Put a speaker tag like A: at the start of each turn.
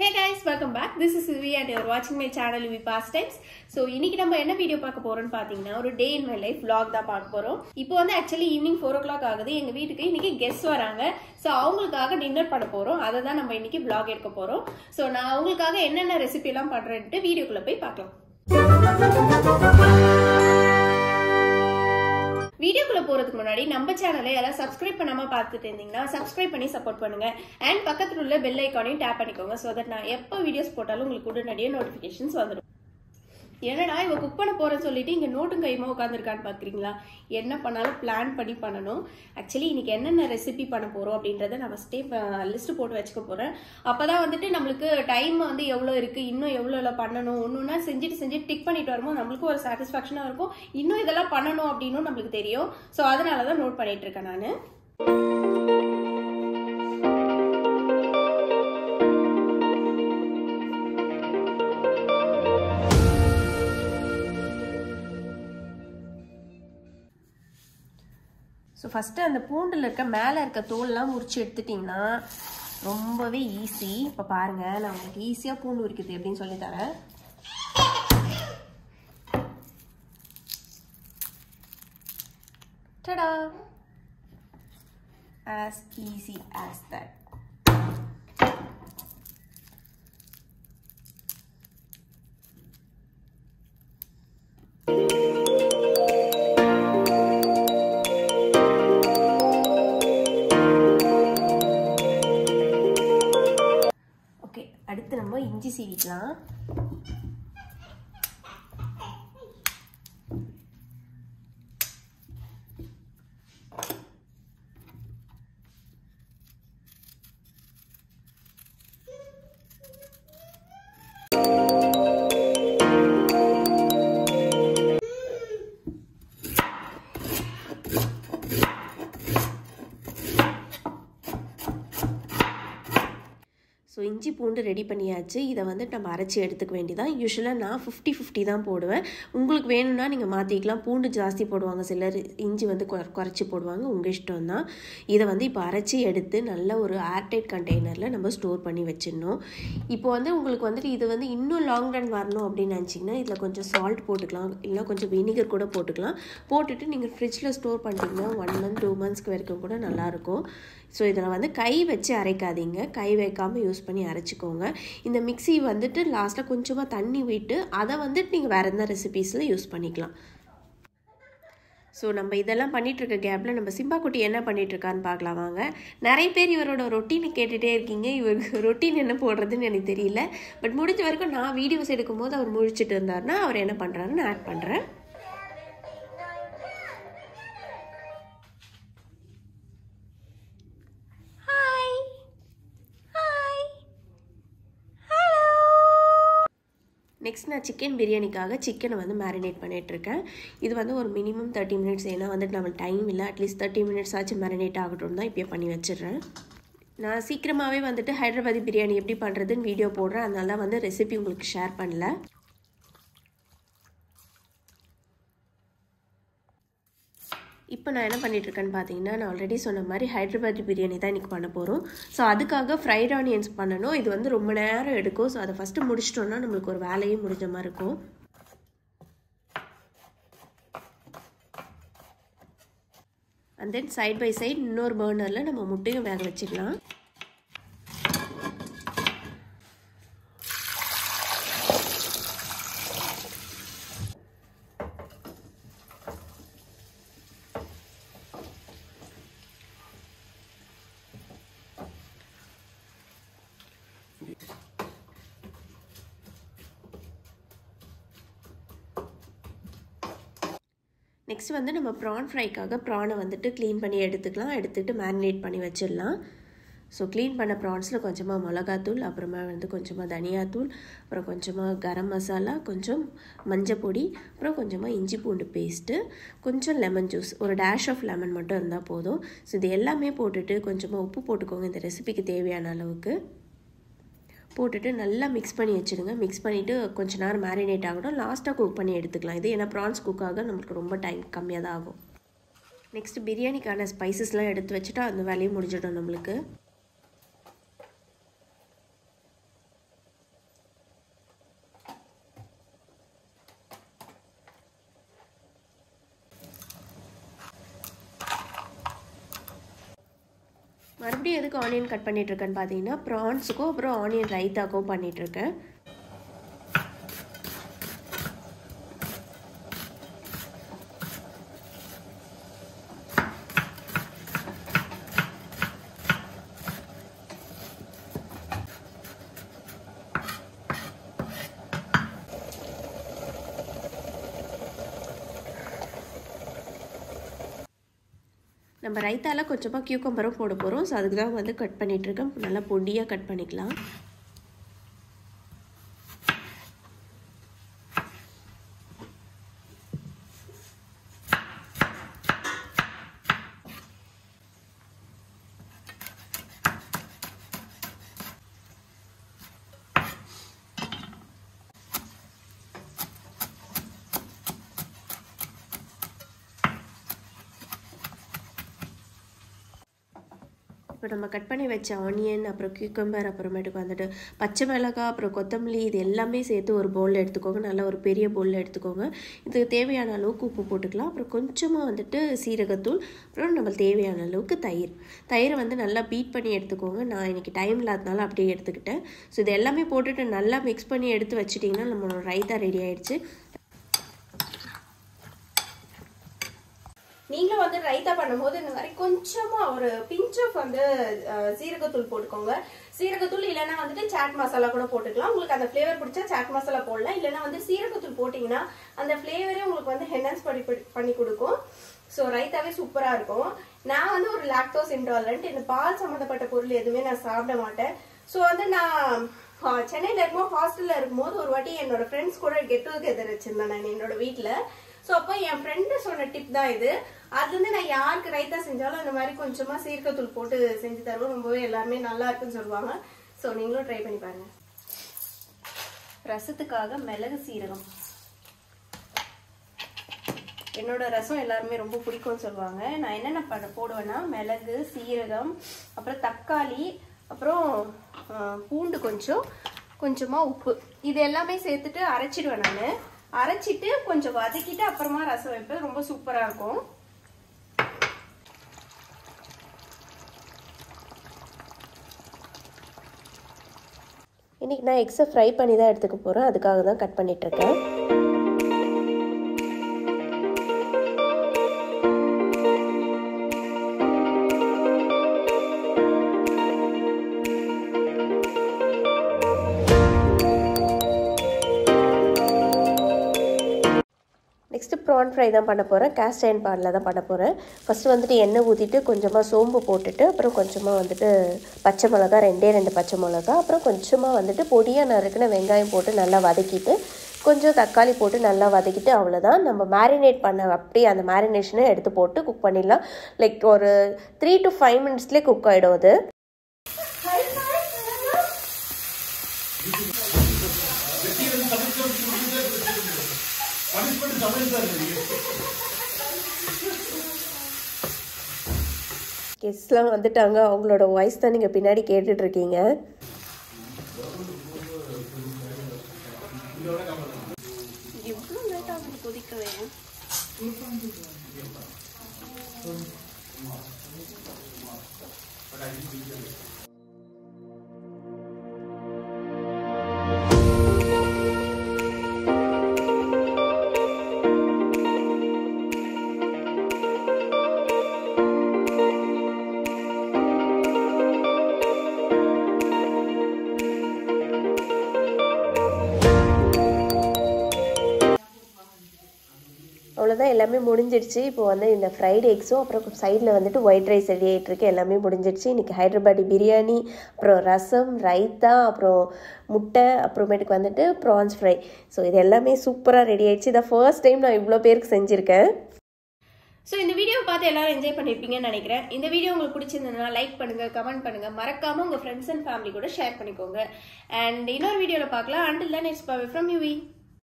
A: hey guys welcome back this is V and you're வாட்சிங் my channel V boss times so இன்னைக்கு நம்ம என்ன வீடியோ பார்க்க போறோம்னு பார்த்தீங்கன்னா ஒரு day in my life vlog தான் பார்க்க போறோம் இப்போ வந்து actually evening four o'clock ஆகுது எங்க வீட்டுக்கு இன்னைக்கு கெஸ்ட் வராங்க ஸோ அவங்களுக்காக டின்னர் பண்ண போறோம் அதை தான் நம்ம இன்னைக்கு vlog எடுக்க போறோம் ஸோ நான் அவங்களுக்காக என்னென்ன ரெசிபி எல்லாம் பண்றேன்ட்டு வீடியோக்குள்ள போய் பார்க்கலாம் வீடியோக்குள்ள போறதுக்கு முன்னாடி நம்ம சேனலை யாராவது சப்ஸ்கிரைப் பண்ணாம பார்த்துட்டு இருந்தீங்கன்னா சப்ஸ்கிரைப் பண்ணி சப்போர்ட் பண்ணுங்க அண்ட் பக்கத்துல உள்ள பெல் ஐக்கானையும் டேப் பண்ணிக்கோங்க ஸோ தட் நான் எப்போ வீடியோஸ் போட்டாலும் உங்களுக்கு உடனடியே நோட்டிஃபிகேஷன்ஸ் வந்துடும் என்னடா இவ குக் பண்ண போறேன்னு சொல்லிட்டு இங்க நோட்டும் கையுமா உட்காந்துருக்கான்னு பாக்குறீங்களா என்ன பண்ணாலும் பிளான் பண்ணி பண்ணணும் ஆக்சுவலி இன்னைக்கு என்னென்ன ரெசிபி பண்ண போறோம் அப்படின்றத நான் ஃபஸ்ட்டே லிஸ்ட் போட்டு வச்சுக்க போறேன் அப்பதான் வந்துட்டு நம்மளுக்கு டைம் வந்து எவ்வளோ இருக்கு இன்னும் எவ்வளோ எல்லாம் பண்ணணும் ஒன்னொன்னா செஞ்சுட்டு செஞ்சுட்டு டிக் பண்ணிட்டு வரும்போது நம்மளுக்கும் ஒரு சாட்டிஸ்ஃபேக்ஷனா இருக்கும் இன்னும் இதெல்லாம் பண்ணணும் அப்படின்னு நம்மளுக்கு தெரியும் ஸோ அதனால தான் நோட் பண்ணிட்டு இருக்கேன் நான் ஸோ ஃபஸ்ட்டு அந்த பூண்டில் இருக்க மேலே இருக்க தோல்லாம் உரிச்சு எடுத்துட்டிங்கன்னா ரொம்பவே ஈஸி இப்போ பாருங்கள் நான் உங்களுக்கு ஈஸியாக பூண்டு உரிக்குது எப்படின்னு சொல்லி தரேன் டடா as easy as that okay அடுத்து நம்ம இஞ்சி சீவிக்கலாம் ஸோ இஞ்சி பூண்டு ரெடி பண்ணியாச்சு இதை வந்து நம்ம அரைச்சி எடுத்துக்க வேண்டியதான் யூஸ்வலாக நான் ஃபிஃப்டி ஃபிஃப்டி தான் போடுவேன் உங்களுக்கு வேணும்னா நீங்கள் மாற்றிக்கலாம் பூண்டு ஜாஸ்தி போடுவாங்க சிலர் இஞ்சி வந்து குற குறைச்சி போடுவாங்க உங்கள் இஷ்டம் தான் இதை வந்து இப்போ அரைச்சி எடுத்து நல்ல ஒரு ஏர்டைட் கண்டெய்னரில் நம்ம ஸ்டோர் பண்ணி வச்சிடணும் இப்போ வந்து உங்களுக்கு வந்துட்டு இது வந்து இன்னும் லாங் ரன் வரணும் அப்படின்னு நினச்சிங்கன்னா இதில் கொஞ்சம் சால்ட் போட்டுக்கலாம் இல்லை கொஞ்சம் வினிகர் கூட போட்டுக்கலாம் போட்டுட்டு நீங்கள் ஃப்ரிட்ஜில் ஸ்டோர் பண்ணிட்டீங்கன்னா ஒன் மந்த் டூ மந்த்ஸ்க்கு வரைக்கும் கூட நல்லாயிருக்கும் ஸோ இதில் வந்து கை வச்சு அரைக்காதீங்க கை வைக்காமல் யூஸ் பண்ணி அரைச்சிக்கோங்க இந்த மிக்சி வந்துட்டு லாஸ்ட்டில் கொஞ்சமாக தண்ணி விட்டு அதை வந்துட்டு நீங்கள் வேறு எந்த ரெசிபீஸில் யூஸ் பண்ணிக்கலாம் ஸோ நம்ம இதெல்லாம் பண்ணிகிட்ருக்க கேப்பில் நம்ம சிம்பா குட்டி என்ன பண்ணிகிட்ருக்கான்னு பார்க்கலாம் வாங்க நிறைய பேர் இவரோட ரொட்டீனை கேட்டுகிட்டே இருக்கீங்க இவருக்கு ரொட்டீன் என்ன போடுறதுன்னு எனக்கு தெரியல பட் முடிஞ்ச வரைக்கும் நான் வீடியோஸ் எடுக்கும்போது அவர் முழிச்சிட்டு இருந்தார்னா அவர் என்ன பண்ணுறாருன்னு ஆட் பண்ணுறேன் நெக்ஸ்ட் நான் சிக்கன் பிரியாணிக்காக சிக்கனை வந்து மேரினேட் பண்ணிகிட்ருக்கேன் இது வந்து ஒரு மினிமம் தேர்ட்டி மினிட்ஸ் ஏன்னா வந்துட்டு நம்ம டைம் இல்லை அட்லீஸ்ட் தேர்ட்டி மினிட்ஸ் ஆச்சு மேரினேட் ஆகட்டும் தான் இப்போயே பண்ணி வச்சிடுறேன் நான் சீக்கிரமாகவே வந்துட்டு ஹைதராபாதி பிரியாணி எப்படி பண்ணுறதுன்னு வீடியோ போடுறேன் அதனால வந்து ரெசிபி உங்களுக்கு ஷேர் பண்ணல இப்போ நான் என்ன பண்ணிகிட்ருக்கேன்னு பார்த்தீங்கன்னா நான் ஆல்ரெடி சொன்ன மாதிரி ஹைதராபாத் பிரியாணி தான் இன்றைக்கி பண்ண போகிறோம் ஸோ அதுக்காக ஃப்ரைட் ஆனியன்ஸ் பண்ணணும் இது வந்து ரொம்ப நேரம் எடுக்கும் ஸோ அதை ஃபஸ்ட்டு முடிச்சிட்டோன்னா நம்மளுக்கு ஒரு வேலையும் முடிஞ்ச மாதிரி இருக்கும் and then side by side இன்னொரு பர்னரில் நம்ம முட்டையும் வேக வச்சிடலாம் நெக்ஸ்ட் வந்து நம்ம ப்ரான் ஃப்ரைக்காக ப்ரானை வந்துட்டு க்ளீன் பண்ணி எடுத்துக்கலாம் எடுத்துகிட்டு மேரினேட் பண்ணி வச்சிடலாம் ஸோ க்ளீன் பண்ண ப்ரான்ஸில் கொஞ்சமாக மிளகாத்தூள் அப்புறமா வந்து கொஞ்சமாக தனியாத்தூள் அப்புறம் கொஞ்சமாக கரம் மசாலா கொஞ்சம் மஞ்சள் பொடி அப்புறம் கொஞ்சமாக இஞ்சி பூண்டு பேஸ்ட்டு கொஞ்சம் லெமன் ஜூஸ் ஒரு டேஷ் ஆஃப் லெமன் மட்டும் இருந்தால் போதும் ஸோ இது எல்லாமே போட்டுட்டு கொஞ்சமாக உப்பு போட்டுக்கோங்க இந்த ரெசிபிக்கு தேவையான அளவுக்கு போட்டுட்டு நல்லா மிக்ஸ் பண்ணி வச்சுருங்க மிக்ஸ் பண்ணிவிட்டு கொஞ்ச நேரம் மேரினேட் ஆகணும் லாஸ்ட்டாக குக் பண்ணி எடுத்துக்கலாம் இது ஏன்னா ப்ரான்ஸ் குக் ஆக நம்மளுக்கு ரொம்ப டைம் கம்மியாக தான் ஆகும் நெக்ஸ்ட் பிரியாணிக்கான ஸ்பைசஸ்லாம் எடுத்து வச்சுட்டா அந்த வேலையும் முடிஞ்சிடும் நம்மளுக்கு மறுபடியும் எதுக்கு ஆனியன் கட் பண்ணிகிட்ருக்கேன்னு பார்த்தீங்கன்னா ப்ரான்ஸுக்கும் அப்புறம் ஆனியன் ரைத்தாக்கும் பண்ணிகிட்ருக்கேன் நம்ம ரைத்தால கொஞ்சமாக கியூக்கம்பரும் போட போகிறோம் ஸோ அதுக்கு தான் வந்து கட் பண்ணிகிட்ருக்கேன் நல்லா பொடியாக கட் பண்ணிக்கலாம் இப்போ நம்ம கட் பண்ணி வச்ச ஆனியன் அப்புறம் கியூக்கம்பர் அப்புறமேட்டுக்கு வந்துட்டு பச்சை மிளகாய் அப்புறம் கொத்தமல்லி இது எல்லாமே சேர்த்து ஒரு பவுலில் எடுத்துக்கோங்க நல்லா ஒரு பெரிய பவுலில் எடுத்துக்கோங்க இதுக்கு தேவையான அளவுக்கு உப்பு போட்டுக்கலாம் அப்புறம் கொஞ்சமாக வந்துட்டு சீரகத்தூள் அப்புறம் நம்ம தேவையான அளவுக்கு தயிர் தயிரை வந்து நல்லா பீட் பண்ணி எடுத்துக்கோங்க நான் இன்றைக்கி டைம் இல்லாதனால அப்படியே எடுத்துக்கிட்டேன் ஸோ இது எல்லாமே போட்டுட்டு நல்லா மிக்ஸ் பண்ணி எடுத்து வச்சிட்டிங்கன்னா நம்மளோட ரைத்தா ரெடி ஆயிடுச்சு
B: நீங்களும் வந்து ரைத்தா பண்ணும்போது இந்த மாதிரி கொஞ்சமா ஒரு பிஞ்ச் ஆஃப் வந்து அஹ், சீரகத்தூள் போட்டுக்கோங்க சீரகத்தூள் இல்லைன்னா வந்துட்டு சாட் மசாலா கூட போட்டுக்கலாம் உங்களுக்கு அந்த ஃப்ளேவர் பிடிச்சா சாட் மசாலா போடலாம் இல்லைன்னா வந்து சீரகத்தூள் போட்டீங்கன்னா அந்த ஃப்ளேவரே உங்களுக்கு வந்து ஹெனன்ஸ் பண்ணி பண்ணி கொடுக்கும் ஸோ ரைத்தாவே சூப்பரா இருக்கும் நான் வந்து ஒரு லாக்டோஸ் இன்டாலரண்ட் இந்த பால் சம்மந்தப்பட்ட பொருள் எதுவுமே நான் சாப்பிட மாட்டேன் ஸோ வந்து நான் ஆஹ், சென்னையில இருக்கும்போது ஹாஸ்டல்ல இருக்கும்போது ஒரு வாட்டி என்னோட ஃப்ரெண்ட்ஸ் கூட கெட் டுகெதர் வச்சிருந்தேன் நான் என்னோட வீட்ல ஸோ அப்போ என் ஃப்ரெண்டு சொன்ன டிப் தான் இது அதுல இருந்து நான் யாருக்கு ரைத்தா செஞ்சாலும் இந்த மாதிரி கொஞ்சமா சீரகத்தூள் போட்டு செஞ்சு தருவோம் ரொம்பவே எல்லாருமே நல்லா இருக்குன்னு சொல்லுவாங்க ஸோ நீங்களும் ட்ரை பண்ணி பாருங்க ரசத்துக்காக மிளகு சீரகம் என்னோட ரசம் எல்லாருமே ரொம்ப பிடிக்கும்னு சொல்லுவாங்க நான் என்னென்ன பண்ண போடுவேன்னா மிளகு சீரகம் அப்புறம் தக்காளி அப்புறம் ஆ, பூண்டு கொஞ்சம் கொஞ்சமாக உப்பு இது எல்லாமே சேர்த்துட்டு அரைச்சிடுவேன் நான் அரைச்சிட்டு கொஞ்சம் வதக்கிட்டு அப்புறமா ரசம் வைப்பேன் ரொம்ப சூப்பராக இருக்கும்
A: இன்றைக்கி நான் எக்ஸை ஃப்ரை பண்ணி தான் எடுத்துக்க போகிறேன் அதுக்காக தான் கட் பண்ணிகிட்ருக்கேன் நெக்ஸ்ட்டு ப்ரான் ஃப்ரை தான் பண்ண போகிறேன் கேஸ்ட் அயன் பானில் தான் பண்ண போகிறேன் ஃபஸ்ட்டு வந்துட்டு எண்ணெய் ஊற்றிட்டு கொஞ்சமாக சோம்பு போட்டுட்டு அப்புறம் கொஞ்சமாக வந்துட்டு பச்சை மிளகா ரெண்டே ரெண்டு பச்சை மிளகா அப்புறம் கொஞ்சமாக வந்துட்டு பொடியாக நறுக்கின வெங்காயம் போட்டு நல்லா வதக்கிட்டு கொஞ்சம் தக்காளி போட்டு நல்லா வதக்கிட்டு அவ்வளோதான் நம்ம மேரினேட் பண்ண அப்படியே அந்த மேரினேஷனை எடுத்து போட்டு குக் பண்ணிடலாம் லைக் ஒரு த்ரீ டு ஃபைவ் மினிட்ஸ்லேயே குக் ஆகிடும் அது கெஸ்ட்லாம் வந்துட்டாங்க அவங்களோட வாய்ஸ் தான் நீங்கள் பின்னாடி கேட்டுட்டு இருக்கீங்க
B: எவ்வளோ லேட் ஆகுது கொதிக்கவே
A: அவ்வளோதான் எல்லாமே முடிஞ்சிடுச்சு இப்போ வந்து இந்த ஃப்ரைட் எக்ஸும் அப்புறம் சைடில் வந்துட்டு ஒயிட் ரைஸ் ரெடி ஆகிட்டு இருக்கு எல்லாமே முடிஞ்சிடுச்சு இன்றைக்கி ஹைதராபாடி பிரியாணி அப்புறம் ரசம் ரைத்தா அப்புறம் முட்டை அப்புறமேட்டுக்கு வந்துட்டு ப்ரான்ஸ் ஃப்ரை ஸோ இது எல்லாமே சூப்பராக ரெடி ஆயிடுச்சு இதை ஃபர்ஸ்ட் டைம் நான் இவ்வளோ பேருக்கு செஞ்சுருக்கேன்
B: ஸோ இந்த வீடியோவை பார்த்து எல்லாரும் என்ஜாய் பண்ணியிருப்பீங்கன்னு நினைக்கிறேன் இந்த வீடியோ உங்களுக்கு பிடிச்சிருந்ததுன்னா லைக் பண்ணுங்க கமெண்ட் பண்ணுங்க மறக்காம உங்க ஃப்ரெண்ட்ஸ் அண்ட் ஃபேமிலி கூட ஷேர் பண்ணிக்கோங்க அண்ட் இன்னொரு வீடியோவில் பார்க்கலாம் அண்டில் தான் இட்ஸ் பை ஃப்ரம் யூவி